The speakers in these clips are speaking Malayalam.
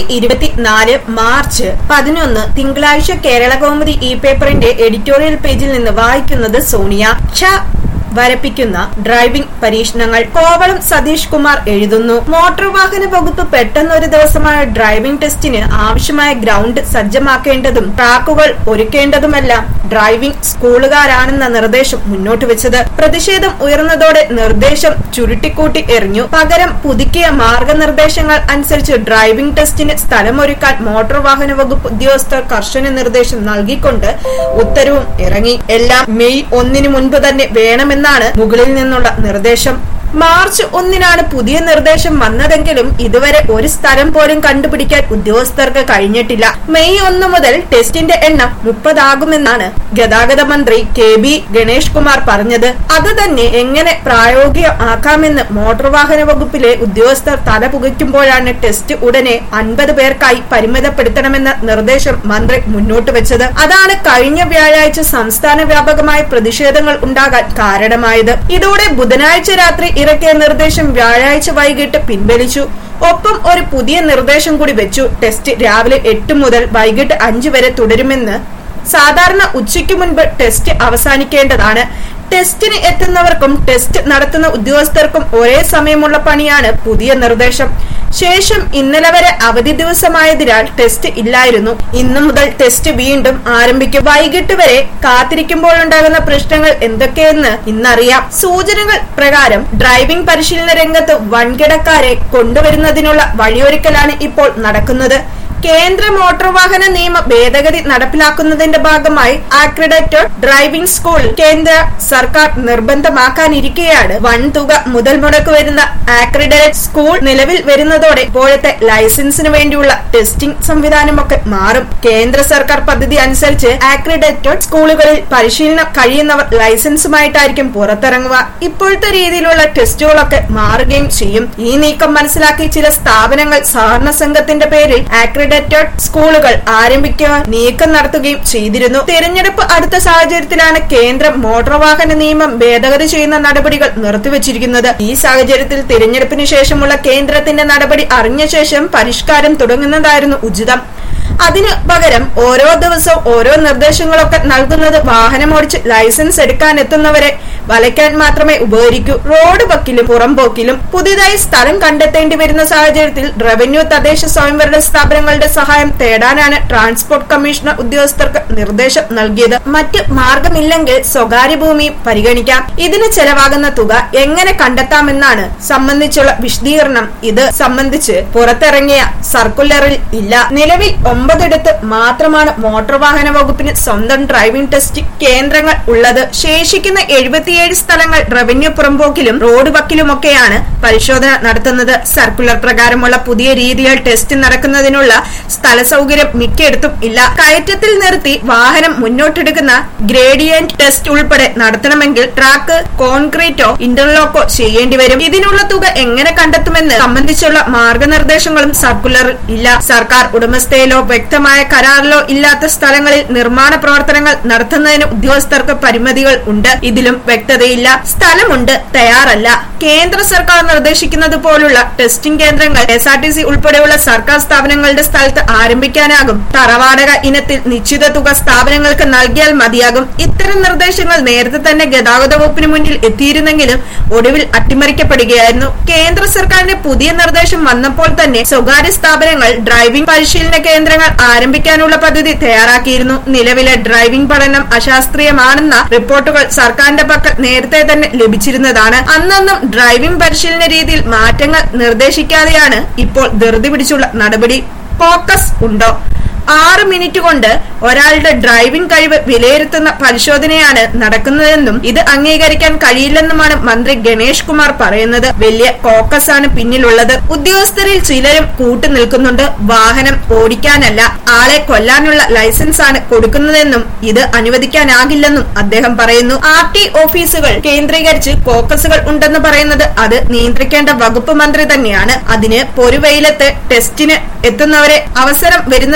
ഇരുപത്തിനാല് മാർച്ച് പതിനൊന്ന് തിങ്കളാഴ്ച കേരള കൗമുദി ഇ പേപ്പറിന്റെ എഡിറ്റോറിയൽ പേജിൽ നിന്ന് വായിക്കുന്നത് സോണിയ ക്ഷ വരപ്പിക്കുന്ന ഡ്രൈവിംഗ് പരീക്ഷണങ്ങൾ കോവളം സതീഷ് കുമാർ എഴുതുന്നു മോട്ടോർ വാഹന വകുപ്പ് പെട്ടെന്ന് ഒരു ദിവസമായ ഡ്രൈവിംഗ് ടെസ്റ്റിന് ആവശ്യമായ ഗ്രൗണ്ട് സജ്ജമാക്കേണ്ടതും ട്രാക്കുകൾ ഒരുക്കേണ്ടതുമെല്ലാം ഡ്രൈവിംഗ് സ്കൂളുകാരാണെന്ന നിർദ്ദേശം മുന്നോട്ട് വെച്ചത് പ്രതിഷേധം ഉയർന്നതോടെ നിർദ്ദേശം ചുരുട്ടിക്കൂട്ടി എറിഞ്ഞു പകരം പുതുക്കിയ മാർഗനിർദ്ദേശങ്ങൾ അനുസരിച്ച് ഡ്രൈവിംഗ് ടെസ്റ്റിന് സ്ഥലമൊരുക്കാൻ മോട്ടോർ വാഹന വകുപ്പ് ഉദ്യോഗസ്ഥർ കർശന നിർദ്ദേശം നൽകിക്കൊണ്ട് ഉത്തരവും ഇറങ്ങി എല്ലാം മെയ് ഒന്നിന് മുൻപ് തന്നെ വേണമെന്നാണ് മുകളിൽ നിന്നുള്ള നിർദ്ദേശം മാർച്ച് ഒന്നിനാണ് പുതിയ നിർദ്ദേശം വന്നതെങ്കിലും ഇതുവരെ ഒരു സ്ഥലം പോലും കണ്ടുപിടിക്കാൻ ഉദ്യോഗസ്ഥർക്ക് കഴിഞ്ഞിട്ടില്ല മെയ് ഒന്ന് മുതൽ ടെസ്റ്റിന്റെ എണ്ണം മുപ്പതാകുമെന്നാണ് ഗതാഗത മന്ത്രി കെ ബി ഗണേഷ് കുമാർ പറഞ്ഞത് അത് തന്നെ എങ്ങനെ പ്രായോഗികമാക്കാമെന്ന് മോട്ടോർ വാഹന വകുപ്പിലെ ഉദ്യോഗസ്ഥർ തല പുകയ്ക്കുമ്പോഴാണ് ടെസ്റ്റ് ഉടനെ അൻപത് പേർക്കായി പരിമിതപ്പെടുത്തണമെന്ന നിർദ്ദേശം മന്ത്രി മുന്നോട്ട് വെച്ചത് അതാണ് കഴിഞ്ഞ വ്യാഴാഴ്ച സംസ്ഥാന വ്യാപകമായ പ്രതിഷേധങ്ങൾ ഉണ്ടാകാൻ കാരണമായത് ഇതോടെ ബുധനാഴ്ച രാത്രി ഇറക്കിയ നിർദ്ദേശം വ്യാഴാഴ്ച വൈകിട്ട് പിൻവലിച്ചു ഒപ്പം ഒരു പുതിയ നിർദ്ദേശം കൂടി വെച്ചു ടെസ്റ്റ് രാവിലെ എട്ട് മുതൽ വൈകിട്ട് അഞ്ച് വരെ തുടരുമെന്ന് സാധാരണ ഉച്ചയ്ക്ക് മുൻപ് ടെസ്റ്റ് അവസാനിക്കേണ്ടതാണ് ടെസ്റ്റിന് എത്തുന്നവർക്കും ടെസ്റ്റ് നടത്തുന്ന ഉദ്യോഗസ്ഥർക്കും ഒരേ സമയമുള്ള പണിയാണ് പുതിയ നിർദ്ദേശം ശേഷം ഇന്നലെ വരെ അവധി ദിവസമായതിനാൽ ടെസ്റ്റ് ഇല്ലായിരുന്നു ഇന്നു മുതൽ ടെസ്റ്റ് വീണ്ടും ആരംഭിക്കും വൈകിട്ട് വരെ കാത്തിരിക്കുമ്പോഴുണ്ടാകുന്ന പ്രശ്നങ്ങൾ എന്തൊക്കെയെന്ന് ഇന്നറിയാം സൂചനകൾ പ്രകാരം ഡ്രൈവിംഗ് പരിശീലന രംഗത്ത് വൻകിടക്കാരെ കൊണ്ടുവരുന്നതിനുള്ള വഴിയൊരുക്കലാണ് ഇപ്പോൾ നടക്കുന്നത് കേന്ദ്ര മോട്ടോർ വാഹന നിയമ ഭേദഗതി നടപ്പിലാക്കുന്നതിന്റെ ഭാഗമായി അക്രഡിറ്റഡ് ഡ്രൈവിംഗ് സ്കൂൾ കേന്ദ്ര സർക്കാർ നിർബന്ധമാക്കാനിരിക്കെയാണ് വൻ തുക മുതൽ മുടക്ക് വരുന്ന അക്രഡിറ്റഡ് സ്കൂൾ നിലവിൽ വരുന്നതോടെ ഇപ്പോഴത്തെ ലൈസൻസിന് വേണ്ടിയുള്ള ടെസ്റ്റിംഗ് സംവിധാനമൊക്കെ മാറും കേന്ദ്ര സർക്കാർ പദ്ധതി അനുസരിച്ച് അക്രഡിറ്റഡ് സ്കൂളുകളിൽ പരിശീലനം കഴിയുന്നവർ ലൈസൻസുമായിട്ടായിരിക്കും പുറത്തിറങ്ങുക ഇപ്പോഴത്തെ രീതിയിലുള്ള ടെസ്റ്റുകളൊക്കെ മാറുകയും ചെയ്യും ഈ നീക്കം മനസ്സിലാക്കി ചില സ്ഥാപനങ്ങൾ സഹകരണ സംഘത്തിന്റെ പേരിൽ അക്രഡിറ്റഡ് സ്കൂളുകൾ ആരംഭിക്കാൻ നീക്കം നടത്തുകയും ചെയ്തിരുന്നു തെരഞ്ഞെടുപ്പ് അടുത്ത സാഹചര്യത്തിലാണ് കേന്ദ്ര മോട്ടോർ വാഹന നിയമം ഭേദഗതി ചെയ്യുന്ന നടപടികൾ നിർത്തിവച്ചിരിക്കുന്നത് ഈ സാഹചര്യത്തിൽ തിരഞ്ഞെടുപ്പിന് ശേഷമുള്ള കേന്ദ്രത്തിന്റെ നടപടി അറിഞ്ഞ ശേഷം പരിഷ്കാരം തുടങ്ങുന്നതായിരുന്നു ഉചിതം അതിനു പകരം ഓരോ ദിവസവും ഓരോ നിർദ്ദേശങ്ങളൊക്കെ നൽകുന്നത് വാഹനമോടിച്ച് ലൈസൻസ് എടുക്കാൻ എത്തുന്നവരെ വലയ്ക്കാൻ മാത്രമേ ഉപകരിക്കൂ റോഡ് വക്കിലും പുറംപോക്കിലും പുതിയതായി സ്ഥലം കണ്ടെത്തേണ്ടി വരുന്ന സാഹചര്യത്തിൽ റവന്യൂ തദ്ദേശ സ്വയംഭരണ സ്ഥാപനങ്ങളുടെ സഹായം തേടാനാണ് ട്രാൻസ്പോർട്ട് കമ്മീഷണർ ഉദ്യോഗസ്ഥർക്ക് നിർദ്ദേശം നൽകിയത് മറ്റ് മാർഗമില്ലെങ്കിൽ സ്വകാര്യ ഭൂമി പരിഗണിക്കാം ഇതിന് ചെലവാകുന്ന തുക എങ്ങനെ കണ്ടെത്താമെന്നാണ് സംബന്ധിച്ചുള്ള വിശദീകരണം ഇത് സംബന്ധിച്ച് പുറത്തിറങ്ങിയ സർക്കുലറിൽ ഇല്ല നിലവിൽ ഒമ്പതിടത്ത് മാത്രമാണ് മോട്ടോർ വാഹന വകുപ്പിന് സ്വന്തം ഡ്രൈവിംഗ് ടെസ്റ്റ് കേന്ദ്രങ്ങൾ ഉള്ളത് ശേഷിക്കുന്ന എഴുപത്തിയേഴ് സ്ഥലങ്ങൾ റവന്യൂ പുറമ്പോക്കിലും റോഡ് വക്കിലുമൊക്കെയാണ് പരിശോധന നടത്തുന്നത് സർക്കുലർ പ്രകാരമുള്ള പുതിയ രീതിയിൽ ടെസ്റ്റ് നടക്കുന്നതിനുള്ള സ്ഥല സൗകര്യം മിക്കയിടത്തും ഇല്ല കയറ്റത്തിൽ നിർത്തി വാഹനം മുന്നോട്ടെടുക്കുന്ന ഗ്രേഡിയന്റ് ടെസ്റ്റ് ഉൾപ്പെടെ നടത്തണമെങ്കിൽ ട്രാക്ക് കോൺക്രീറ്റോ ഇന്റർലോക്കോ ചെയ്യേണ്ടി വരും ഇതിനുള്ള തുക എങ്ങനെ കണ്ടെത്തുമെന്ന് സംബന്ധിച്ചുള്ള മാർഗനിർദ്ദേശങ്ങളും സർക്കുലറിൽ ഇല്ല സർക്കാർ ഉടമസ്ഥയിലോ വ്യക്തമായ കരാറിലോ ഇല്ലാത്ത സ്ഥലങ്ങളിൽ നിർമ്മാണ പ്രവർത്തനങ്ങൾ നടത്തുന്നതിന് ഉദ്യോഗസ്ഥർക്ക് പരിമിതികൾ ഉണ്ട് ഇതിലും വ്യക്തതയില്ല സ്ഥലമുണ്ട് തയ്യാറല്ല കേന്ദ്ര സർക്കാർ നിർദ്ദേശിക്കുന്നത് പോലുള്ള ടെസ്റ്റിംഗ് കേന്ദ്രങ്ങൾ എസ് ആർ ടി സി ഉൾപ്പെടെയുള്ള സർക്കാർ സ്ഥാപനങ്ങളുടെ സ്ഥലത്ത് ആരംഭിക്കാനാകും തറവാടക ഇനത്തിൽ നിശ്ചിത തുക സ്ഥാപനങ്ങൾക്ക് നൽകിയാൽ മതിയാകും ഇത്തരം നിർദ്ദേശങ്ങൾ നേരത്തെ തന്നെ ഗതാഗത വകുപ്പിന് മുന്നിൽ എത്തിയിരുന്നെങ്കിലും ഒടുവിൽ അട്ടിമറിക്കപ്പെടുകയായിരുന്നു കേന്ദ്ര സർക്കാരിന്റെ പുതിയ നിർദ്ദേശം വന്നപ്പോൾ തന്നെ സ്വകാര്യ സ്ഥാപനങ്ങൾ ഡ്രൈവിംഗ് പരിശീലന കേന്ദ്രങ്ങൾ ആരംഭിക്കാനുള്ള പദ്ധതി തയ്യാറാക്കിയിരുന്നു നിലവിലെ ഡ്രൈവിംഗ് പഠനം അശാസ്ത്രീയമാണെന്ന റിപ്പോർട്ടുകൾ സർക്കാരിന്റെ പക്കൽ നേരത്തെ തന്നെ ലഭിച്ചിരുന്നതാണ് അന്നൊന്നും ഡ്രൈവിംഗ് പരിശീലന രീതിയിൽ മാറ്റങ്ങൾ നിർദ്ദേശിക്കാതെയാണ് ഇപ്പോൾ ധൃതി പിടിച്ചുള്ള നടപടി ഫോക്കസ് ഉണ്ടോ ആറ് മിനിറ്റ് കൊണ്ട് ഒരാളുടെ ഡ്രൈവിംഗ് കഴിവ് വിലയിരുത്തുന്ന പരിശോധനയാണ് നടക്കുന്നതെന്നും ഇത് അംഗീകരിക്കാൻ കഴിയില്ലെന്നുമാണ് മന്ത്രി ഗണേഷ് കുമാർ പറയുന്നത് വലിയ കോക്കസ് ആണ് പിന്നിലുള്ളത് ഉദ്യോഗസ്ഥരിൽ ചിലരും കൂട്ടുനിൽക്കുന്നുണ്ട് വാഹനം ഓടിക്കാനല്ല ആളെ കൊല്ലാനുള്ള ലൈസൻസ് ആണ് കൊടുക്കുന്നതെന്നും ഇത് അനുവദിക്കാനാകില്ലെന്നും അദ്ദേഹം പറയുന്നു ആർ ടി ഓഫീസുകൾ കേന്ദ്രീകരിച്ച് കോക്കസുകൾ ഉണ്ടെന്ന് പറയുന്നത് അത് നിയന്ത്രിക്കേണ്ട വകുപ്പ് മന്ത്രി തന്നെയാണ് അതിന് പൊരുവെയിലത്ത് ടെസ്റ്റിന് എത്തുന്നവരെ അവസരം വരുന്നതും കാത്ത്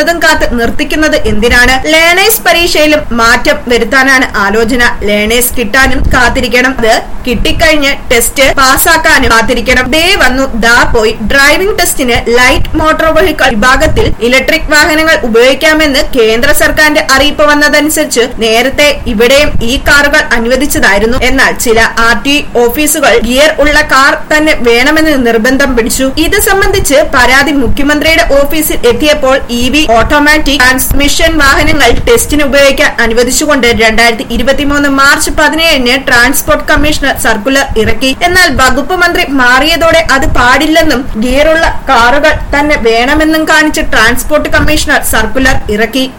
കാത്ത് നിർത്തിക്കുന്നത് എന്തിനാണ് ലേണേഴ്സ് പരീക്ഷയിലും മാറ്റം വരുത്താനാണ് ആലോചന ലേണേഴ്സ് കിട്ടാനും കാത്തിരിക്കണം അത് കിട്ടിക്കഴിഞ്ഞ് ടെസ്റ്റ് പാസ്സാക്കാനും കാത്തിരിക്കണം ദേ വന്നു ദാ പോയി ഡ്രൈവിംഗ് ടെസ്റ്റിന് ലൈറ്റ് മോട്ടോർ വെഹിക്കിൾ വിഭാഗത്തിൽ ഇലക്ട്രിക് വാഹനങ്ങൾ ഉപയോഗിക്കാമെന്ന് കേന്ദ്ര സർക്കാരിന്റെ അറിയിപ്പ് വന്നതനുസരിച്ച് നേരത്തെ ഇവിടെയും ഈ കാറുകൾ അനുവദിച്ചതായിരുന്നു എന്നാൽ ചില ആർ ടി ഓഫീസുകൾ ഗിയർ ഉള്ള കാർ തന്നെ വേണമെന്ന് നിർബന്ധം പിടിച്ചു ഇത് സംബന്ധിച്ച് പരാതി മുഖ്യമന്ത്രിയുടെ ഓഫീസിൽ എത്തിയപ്പോൾ ഇ വി ഓട്ടോമാറ്റിക് ട്രാൻസ്മിഷൻ വാഹനങ്ങൾ ടെസ്റ്റിന് ഉപയോഗിക്കാൻ അനുവദിച്ചുകൊണ്ട് രണ്ടായിരത്തി ഇരുപത്തിമൂന്ന് മാർച്ച് പതിനേഴിന് ട്രാൻസ്പോർട്ട് കമ്മീഷണർ സർക്കുലർ ഇറക്കി എന്നാൽ വകുപ്പ് മന്ത്രി മാറിയതോടെ അത് പാടില്ലെന്നും ഗിയറുള്ള കാറുകൾ തന്നെ വേണമെന്നും കാണിച്ച് ട്രാൻസ്പോർട്ട് കമ്മീഷണർ സർക്കുലർ ഇറക്കി